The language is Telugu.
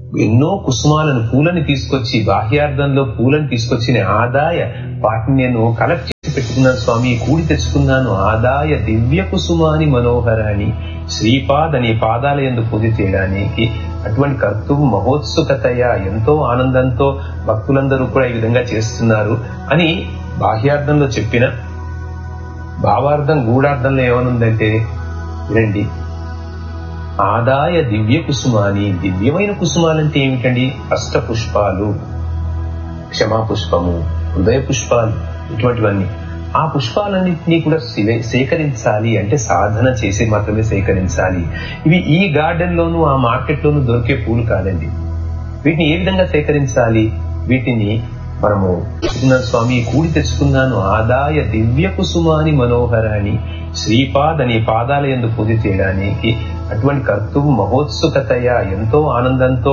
ఎన్నో కుసుమాలను పూలని తీసుకొచ్చి బాహ్యార్థంలో పూలను తీసుకొచ్చిన ఆదాయ వాటిని నేను కలెక్ట్ చేసి పెట్టుకున్నాను స్వామి కూడి తెచ్చుకున్నాను ఆదాయ దివ్య కుసుమాని మనోహరాన్ని శ్రీపాద్ అనే పాదాల ఎందు పూజ చేయడానికి అటువంటి కర్తువు మహోత్సుకతయ ఎంతో ఆనందంతో భక్తులందరూ కూడా ఈ విధంగా చేస్తున్నారు అని బాహ్యార్థంలో చెప్పిన భావార్థం గూఢార్థంలో ఏమనుందంటే వినండి ఆదాయ దివ్య కుసుమాని దివ్యమైన కుసుమాలంటే ఏమిటండి అష్ట పుష్పాలు క్షమా పుష్పము హృదయ పుష్పాలు ఇటువంటివన్నీ ఆ పుష్పాలన్నింటినీ కూడా సేకరించాలి అంటే సాధన చేసి మాత్రమే సేకరించాలి ఇవి ఈ గార్డెన్ లోను ఆ మార్కెట్ లోను దొరికే పూలు కాదండి వీటిని ఏ విధంగా సేకరించాలి వీటిని మనము స్వామి కూడి తెచ్చుకున్నాను ఆదాయ దివ్య కుసుమాని మనోహరాన్ని శ్రీపాద్ అనే పాదాల ఎందు పూజ చేయడానికి అటువంటి కర్తువు మహోత్సుకతయ ఎంతో ఆనందంతో